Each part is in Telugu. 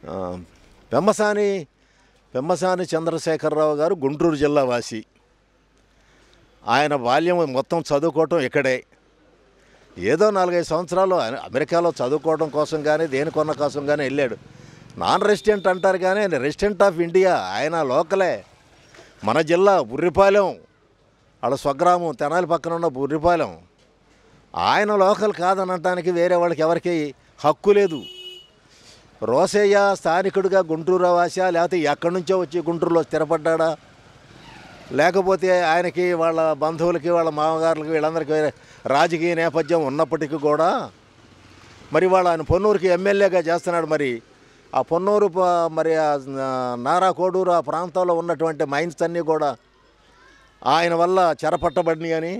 ఆ, పెమ్మసాని పెమ్మసాని చంద్రశేఖరరావు గారు గుంటూరు జిల్లా వాసి ఆయన బాల్యం మొత్తం చదువుకోవటం ఇక్కడే ఏదో నాలుగైదు సంవత్సరాలు ఆయన అమెరికాలో చదువుకోవడం కోసం కానీ దేనికొన్న కోసం కానీ వెళ్ళాడు నాన్ రెసిడెంట్ అంటారు కానీ ఆయన రెసిడెంట్ ఆఫ్ ఇండియా ఆయన లోకలే మన జిల్లా బుర్రిపాలెం వాళ్ళ స్వగ్రామం తెనాలి పక్కన ఉన్న బుర్రిపాలెం ఆయన లోకల్ కాదని అనటానికి వేరే వాళ్ళకి ఎవరికి హక్కు లేదు రోసయ్య స్థానికుడిగా గుంటూరు వాసా లేకపోతే ఎక్కడి నుంచో వచ్చి గుంటూరులో స్థిరపడ్డా లేకపోతే ఆయనకి వాళ్ళ బంధువులకి వాళ్ళ మామగారులకి వీళ్ళందరికీ రాజకీయ నేపథ్యం ఉన్నప్పటికీ కూడా మరి వాళ్ళ ఆయన పొన్నూరుకి ఎమ్మెల్యేగా చేస్తున్నాడు మరి ఆ పొన్నూరు ప- మరి ఆ నారా కోడూరు ఆ ప్రాంతంలో ఉన్నటువంటి మైన్స్ అన్నీ కూడా ఆయన వల్ల చెరపట్టబడినాయి అని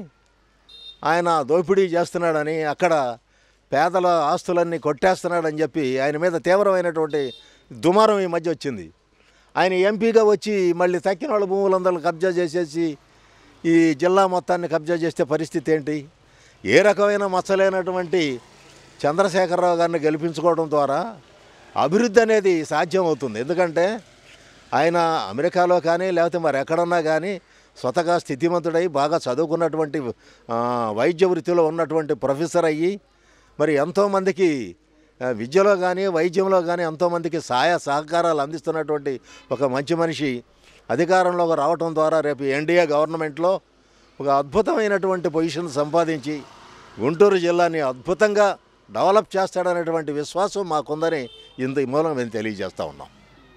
ఆయన దోపిడీ చేస్తున్నాడని అక్కడ పేదల ఆస్తులన్నీ కొట్టేస్తున్నాడని చెప్పి ఆయన మీద తీవ్రమైనటువంటి దుమారం ఈ మధ్య వచ్చింది ఆయన ఎంపీగా వచ్చి మళ్ళీ తక్కిన వాళ్ళ భూములందరూ కబ్జా చేసేసి ఈ జిల్లా మొత్తాన్ని కబ్జా చేస్తే పరిస్థితి ఏంటి ఏ రకమైన మచ్చలేనటువంటి చంద్రశేఖరరావు గారిని గెలిపించుకోవడం ద్వారా అభివృద్ధి అనేది సాధ్యం అవుతుంది ఎందుకంటే ఆయన అమెరికాలో కానీ లేకపోతే మరి ఎక్కడన్నా కానీ స్వతగా స్థితిమంతుడై బాగా చదువుకున్నటువంటి ఆ, వైద్య వృత్తిలో ఉన్నటువంటి ప్రొఫెసర్ అయ్యి మరి ఎంతోమందికి ఆ, విద్యలో కానీ వైద్యంలో కానీ ఎంతోమందికి సహాయ సహకారాలు అందిస్తున్నటువంటి ఒక మంచి మనిషి అధికారంలోకి రావటం ద్వారా రేపు ఎన్డీఏ గవర్నమెంట్లో ఒక అద్భుతమైనటువంటి పొజిషన్ సంపాదించి గుంటూరు జిల్లాని అద్భుతంగా డెవలప్ చేస్తాడనేటువంటి విశ్వాసం మాకుందని ఇంత మూలం మేము తెలియజేస్తూ ఉన్నాం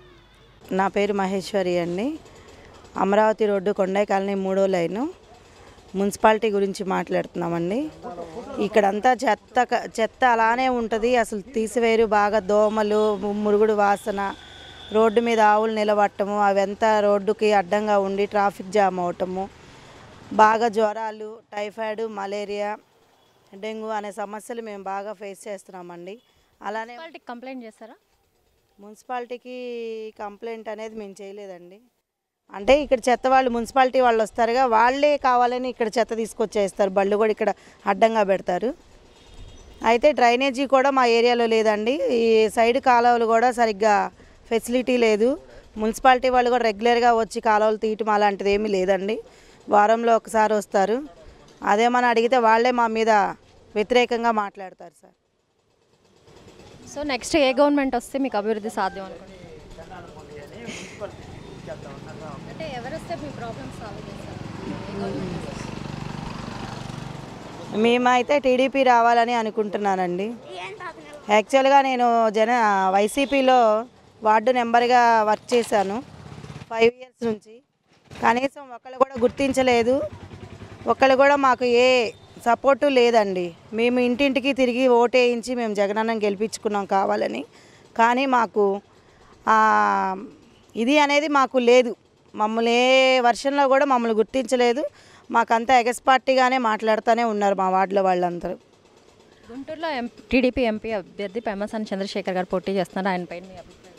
నా పేరు మహేశ్వరి అండి అమరావతి రోడ్డు కొండై కాలనీ మూడో లైను మున్సిపాలిటీ గురించి మాట్లాడుతున్నామండి ఇక్కడంతా చెత్త క- చెత్త అలానే ఉంటుంది అసలు తీసివేరు బాగా దోమలు ము- మురుగుడు వాసన రోడ్డు మీద ఆవులు నిలబట్టము అవంతా రోడ్డుకి అడ్డంగా ఉండి ట్రాఫిక్ జామ్ అవటము బాగా జ్వరాలు టైఫాయిడ్ మలేరియా డెంగ్యూ అనే సమస్యలు మేము బాగా ఫేస్ చేస్తున్నామండి అలానే మున్సిపాలిటీకి కంప్లైంట్ చేస్తారా మున్సిపాలిటీకి కంప్లైంట్ అనేది మేము చేయలేదండి అంటే ఇక్కడ చెత్త వాళ్ళు మున్సిపాలిటీ వాళ్ళు వస్తారుగా వాళ్ళే కావాలని ఇక్కడ చెత్త తీసుకొచ్చేస్తారు బళ్ళు కూడా ఇక్కడ అడ్డంగా పెడతారు అయితే డ్రైనేజీ కూడా మా ఏరియాలో లేదండి ఈ సైడ్ కాలువలు కూడా సరిగ్గా ఫెసిలిటీ లేదు మున్సిపాలిటీ వాళ్ళు కూడా రెగ్యులర్గా వచ్చి కాలువలు తీయటం అలాంటిది ఏమీ లేదండి వారంలో ఒకసారి వస్తారు అదేమని అడిగితే వాళ్ళే మా మీద వ్యతిరేకంగా మాట్లాడతారు సార్ సో నెక్స్ట్ ఏ గవర్నమెంట్ వస్తే మీకు అభివృద్ధి సాధ్యం అనుకుంటున్నారు అంటే ఎవరు వస్తే మీ ప్రాబ్లమ్స్ సాల్వ్ చేస్తారు మేమైతే టీడీపీ రావాలని అనుకుంటున్నానండి యాక్చువల్గా నేను జన వైసీపీలో వార్డు నెంబర్గా వర్క్ చేశాను ఫైవ్ ఇయర్స్ నుంచి కనీసం ఒకళ్ళు కూడా గుర్తించలేదు ఒకళ్ళు కూడా మాకు ఏ సపోర్టు లేదండి మేము ఇంటింటికి తిరిగి ఓటేయించి మేము జగనన్నని గెలిపించుకున్నాం కావాలని కానీ మాకు ఆ, ఇది అనేది మాకు లేదు మమ్మల్ని ఏ వర్షంలో కూడా మమ్మల్ని గుర్తించలేదు మాకంతా ఎగస్ పార్టీగానే మాట్లాడుతూనే ఉన్నారు మా వార్డులో వాళ్ళందరూ గుంటూరులో ఎం టీడీపీ ఎంపీ అభ్యర్థి పెమ్మసాని చంద్రశేఖర్ గారు పోటీ చేస్తున్నారు ఆయన పైన మీ అభిప్రాయం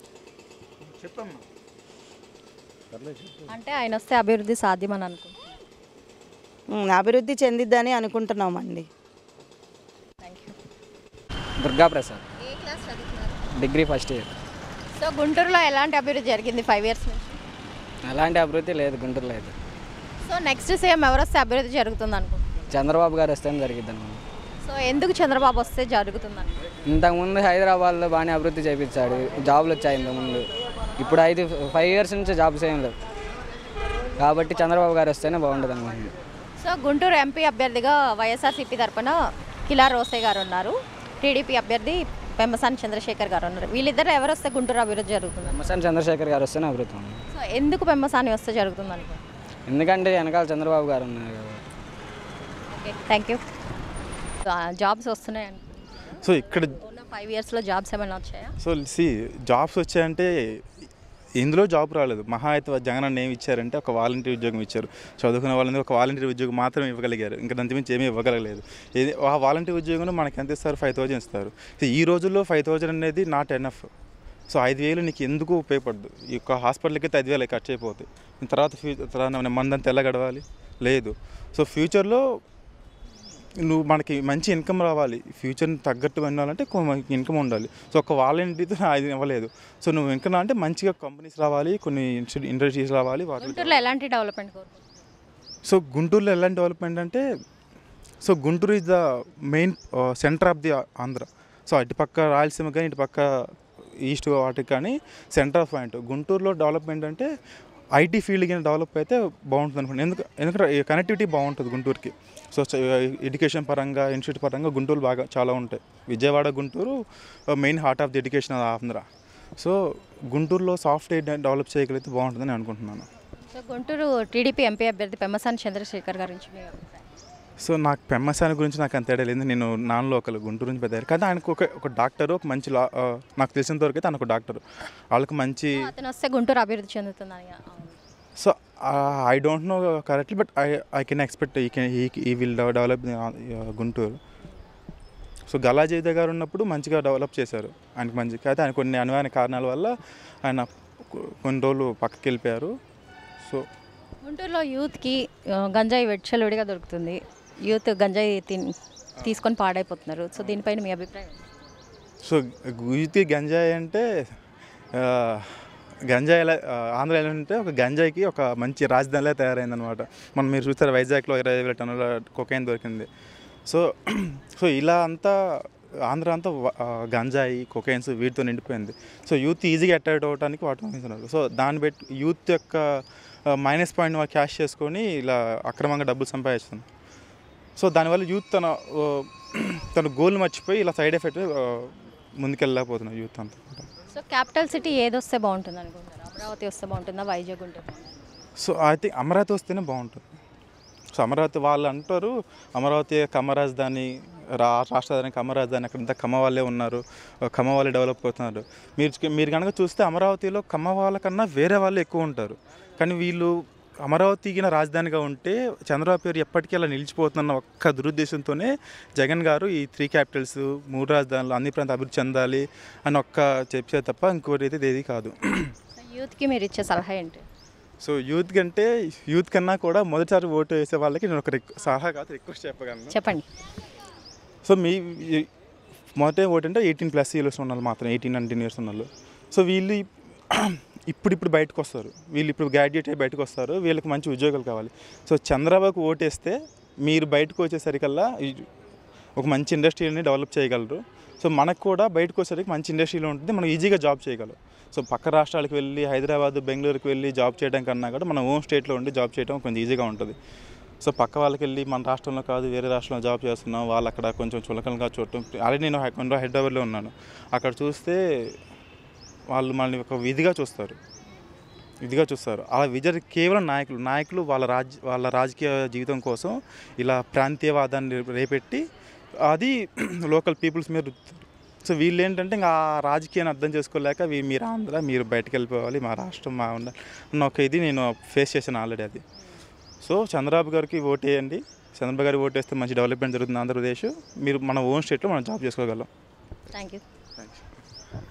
అంటే ఆయన వస్తే అభివృద్ధి సాధ్యమని అనుకుంటున్నాను ఉమ్, అభివృద్ధి చెందిద్దని అనుకుంటున్నామండి థ్యాంక్ యూ దుర్గా ప్రసాద్ ఏ క్లాస్ చదువుతున్నారు డిగ్రీ ఫస్ట్ ఇయర్ సో గుంటూరులో ఎలాంటి అభివృద్ధి జరిగింది ఫైవ్ ఇయర్స్ నుంచి అలాంటి అభివృద్ధి లేదు గుంటూరులో అయితే సో నెక్స్ట్ సీఎం ఎవరు వస్తే అభివృద్ధి జరుగుతుంది అనుకుంటున్నాను చంద్రబాబు గారు వస్తేనే జరిగిద్ది అనమాట సో ఎందుకు చంద్రబాబు వస్తే జరుగుతుంది అనుకుంటున్నాను ఇంతకుముందు హైదరాబాద్లో బాగానే అభివృద్ధి చేయించాడు జాబులు వచ్చాయి ఇంతకుముందు ఇప్పుడు ఐదు ఫైవ్ ఇయర్స్ నుంచి జాబ్స్ ఏం లేవు కాబట్టి చంద్రబాబు గారు వస్తేనే బాగుంటుంది అనుకుంటున్నాను సో గుంటూరు ఎంపీ అభ్యర్థిగా వైఎస్ఆర్సీపీ తరపున కిలా రోసే గారు ఉన్నారు టీడీపీ అభ్యర్థి పెమ్మసాని చంద్రశేఖర్ గారు ఉన్నారు వీళ్ళిద్దరు ఎవరు వస్తే గుంటూరు అభివృద్ధి జరుగుతుంది ఎమ్మెస్ఎన్ చంద్రశేఖర్ గారు వస్తేనే అభివృద్ధి ఉంది సో ఎందుకు పెమ్మసాని వస్తే జరుగుతుంది అనుకుంటున్నాను ఎందుకంటే వెనకాల చంద్రబాబు గారు ఉన్నారు కదా ఓకే థ్యాంక్ యూ జాబ్స్ వస్తున్నాయి సో ఇక్కడ ఉన్న ఫైవ్ ఇయర్స్లో జాబ్స్ ఏమైనా వచ్చాయా సో సి జాబ్స్ వచ్చాయంటే ఇందులో జాబ్ రాలేదు మహా అయితే జగన్ అన్న ఏమి ఇచ్చారంటే ఒక వాలంటీర్ ఉద్యోగం ఇచ్చారు చదువుకున్న వాళ్ళని ఒక వాలంటీర్ ఉద్యోగం మాత్రమే ఇవ్వగలిగారు ఇంకా దాని మించి ఏమీ ఇవ్వగలగలేదు ఇది ఆ వాలంటీర్ ఉద్యోగంలో మనకి ఎంత ఇస్తారు ఫైవ్ థౌజండ్ ఇస్తారు సో ఈ రోజుల్లో ఫైవ్ థౌజండ్ అనేది నాట్ ఎనఫ్ సో ఐదు వేలు నీకు ఎందుకు ఉపయోగపడదు ఈ యొక్క హాస్పిటల్కి అయితే ఐదు వేలు ఖర్చు అయిపోతాయి దీని తర్వాత ఫ్యూచర్ తర్వాత మందంతా ఎలా గడవాలి లేదు సో ఫ్యూచర్లో నువ్వు మనకి మంచి ఇన్కమ్ రావాలి ఫ్యూచర్ని తగ్గట్టు వెళ్ళాలంటే ఇన్కమ్ ఉండాలి సో ఒక వాలంటీర్తో అది ఇవ్వలేదు సో నువ్వు ఇంకా అంటే మంచిగా కంపెనీస్ రావాలి కొన్ని ఇండస్ట్రీస్ రావాలి వాటి గుంటూరులో ఎలాంటి డెవలప్మెంట్ కోరుకుంటున్నారు సో గుంటూరులో ఎలాంటి డెవలప్మెంట్ అంటే so Guntur is the main centre of the Andhra so అటుపక్క రాయలసీమ కానీ ఇటుపక్క ఈస్ట్ వాటికి కానీ సెంటర్ ఆఫ్ పాయింట్ గుంటూరులో డెవలప్మెంట్ అంటే ఐటీ ఫీల్డ్ కానీ డెవలప్ అయితే బాగుంటుంది అనుకోండి ఎందుకు ఎందుకంటే కనెక్టివిటీ బాగుంటుంది గుంటూరుకి సో ఎడ్యుకేషన్ పరంగా ఇన్స్టిట్యూట్ పరంగా గుంటూరు బాగా చాలా ఉంటాయి Vijayawada Guntur main heart of the education Andhra so గుంటూరులో సాఫ్ట్వేర్ డెవలప్ చేయగలిగితే బాగుంటుందని అనుకుంటున్నాను సో గుంటూరు టీడీపీ ఎంపీ అభ్యర్థి పెమ్మసాని చంద్రశేఖర్ గారి నుంచి మీ అభిప్రాయం సో నాకు పెమ్మసాని గురించి నాకు అంత ఐడియా లేదు నేను నాన్ లోకల్ గుంటూరు నుంచి పెద్ద కానీ ఆయనకు ఒక ఒక డాక్టర్ ఒక మంచి లా ఆ, నాకు తెలిసినంత వరకు అయితే ఆయన ఒక డాక్టర్ వాళ్ళకి మంచి అతను వస్తే గుంటూరు అభివృద్ధి చెందుతుందని అవును. So I don't know correctly but I I can expect he can he will develop Guntur so Galla Jayadev garu ఉన్నప్పుడు మంచిగా డెవలప్ చేశారు ఆయనకు మంచిగా అయితే ఆయన కొన్ని అనివార్య కారణాల వల్ల ఆయన కొ- కొన్ని రోజులు పక్కకి వెళ్ళిపోయారు సో గుంటూరులో యూత్కి ఆ, గంజాయి వెచ్చలుడిగా దొరుకుతుంది యూత్ గంజాయి తిన్ తీసుకొని పాడైపోతున్నారు సో దీనిపైన మీ అభిప్రాయం సో గుయితి గంజాయి అంటే ఆ, గంజాయి ఎలా ఆ, ఆంధ్ర ఎలా అంటే ఒక గంజాయికి ఒక మంచి రాజధానిలా తయారైందనమాట మనం మీరు చూస్తారు వైజాగ్లో ఇరవై వేల టన్నుల కొకైన్ దొరికింది సో సో ఇలా అంతా ఆంధ్ర అంతా వ- ఆ, గంజాయి కొకైన్స్ వీటితో నిండిపోయింది సో యూత్ ఈజీగా అట్రాక్ట్ అవ్వడానికి వాటి పంపిస్తున్నారు సో దాన్ని బట్టి యూత్ యొక్క మైనస్ పాయింట్ వాళ్ళు క్యాష్ చేసుకొని ఇలా అక్రమంగా డబ్బులు సంపాదిస్తుంది సో దానివల్ల యూత్ తన ఆ, తన గోల్ మర్చిపోయి ఇలా సైడ్ ఎఫెక్ట్ ముందుకెళ్ళలేకపోతున్నారు యూత్ అంతా కూడా. సో క్యాపిటల్ సిటీ ఏది వస్తే బాగుంటుంది అనుకుంటారు అమరావతి వస్తే బాగుంటుందా వైజాగ్ ఉంటుంది సో ఐ థింక్ అమరావతి వస్తేనే బాగుంటుంది సో అమరావతి వాళ్ళు అంటారు అమరావతి కమ్మ రాజధాని రా రాష్ట్ర రాజధాని కమ్మ రాజధాని అక్కడంతా కమ్మ వాళ్ళే ఉన్నారు కమ్మ వాళ్ళే డెవలప్ అవుతున్నారు మీరు మీరు కనుక చూస్తే అమరావతిలో కమ్మ వాళ్ళ కన్నా వేరే వాళ్ళు ఎక్కువ ఉంటారు కానీ వీళ్ళు అమరావతికి రాజధానిగా ఉంటే చంద్రబాబు పేరు ఎప్పటికీ అలా నిలిచిపోతుందన్న ఒక్క దురుద్దేశంతోనే జగన్ గారు ఈ త్రీ క్యాపిటల్స్ మూడు రాజధానులు అన్ని ప్రాంతం అభివృద్ధి చెందాలి అని ఒక్క చెప్పే తప్ప ఇంకోటి అయితే ఏది కాదు సో యూత్కి మీరు ఇచ్చే సలహా ఏంటి సో యూత్ కంటే యూత్ కన్నా కూడా మొదటిసారి ఓటు వేసే వాళ్ళకి నేను ఒక రిక్ సలహా కాదు రిక్వెస్ట్ చెప్పగలను చెప్పండి సో మీ ఈ- మొదట ఓటు అంటే ఎయిటీన్ ప్లస్ ఇయర్స్ ఉన్న వాళ్ళు మాత్రం ఎయిటీన్ నైన్టీన్ ఇయర్స్ ఉన్న వాళ్ళు సో వీళ్ళు ఇప్- ఇప్పుడు ఇప్పుడు బయటకు వస్తారు వీళ్ళు ఇప్పుడు గ్రాడ్యుయేట్ అయ్యి బయటకు వస్తారు వీళ్ళకి మంచి ఉద్యోగాలు కావాలి సో చంద్రబాబుకు ఓటేస్తే మీరు బయటకు వచ్చేసరికల్లా ఈ- ఒక మంచి ఇండస్ట్రీని డెవలప్ చేయగలరు సో మనకు కూడా బయటకు వచ్చేసరికి మంచి ఇండస్ట్రీలో ఉంటుంది మనం ఈజీగా జాబ్ చేయగలం సో పక్క రాష్ట్రాలకు వెళ్ళి హైదరాబాద్ బెంగళూరుకి వెళ్ళి జాబ్ చేయడం కన్నా కూడా మన ఓన్ స్టేట్లో ఉండి జాబ్ చేయడం కొంచెం ఈజీగా ఉంటుంది సో పక్క వాళ్ళకి వెళ్ళి మన రాష్ట్రంలో కాదు వేరే రాష్ట్రంలో జాబ్ చేస్తున్నాం వాళ్ళు అక్కడ కొంచెం చులకనగా చూడటం ఆల్రెడీ నేను హై- కొన్ని రోజులు హైదరాబాద్లో ఉన్నాను అక్కడ చూస్తే వాళ్ళు మనల్ని ఒక విధిగా చూస్తారు ఇదిగా చూస్తారు అలా విజయ్ కేవలం నాయకులు నాయకులు వాళ్ళ రాజ్య వాళ్ళ రాజకీయ జీవితం కోసం ఇలా ప్రాంతీయవాదాన్ని రేపెట్టి అది లోకల్ పీపుల్స్ మీద రుద్దుతారు సో వీళ్ళు ఏంటంటే ఇంకా ఆ రాజకీయాన్ని అర్థం చేసుకోలేక వీ- మీరు ఆంధ్ర మీరు బయటకు వెళ్ళిపోవాలి మా రాష్ట్రం మా ఉండాలి అన్న ఒక ఇది నేను ఫేస్ చేశాను ఆల్రెడీ అది సో చంద్రబాబు గారికి ఓటు వేయండి చంద్రబాబు గారికి ఓటు వేస్తే మంచి డెవలప్మెంట్ జరుగుతుంది ఆంధ్రప్రదేశ్ మీరు మన ఓన్ స్టేట్లో మనం జాబ్ చేసుకోగలం థ్యాంక్ యూ థ్యాంక్స్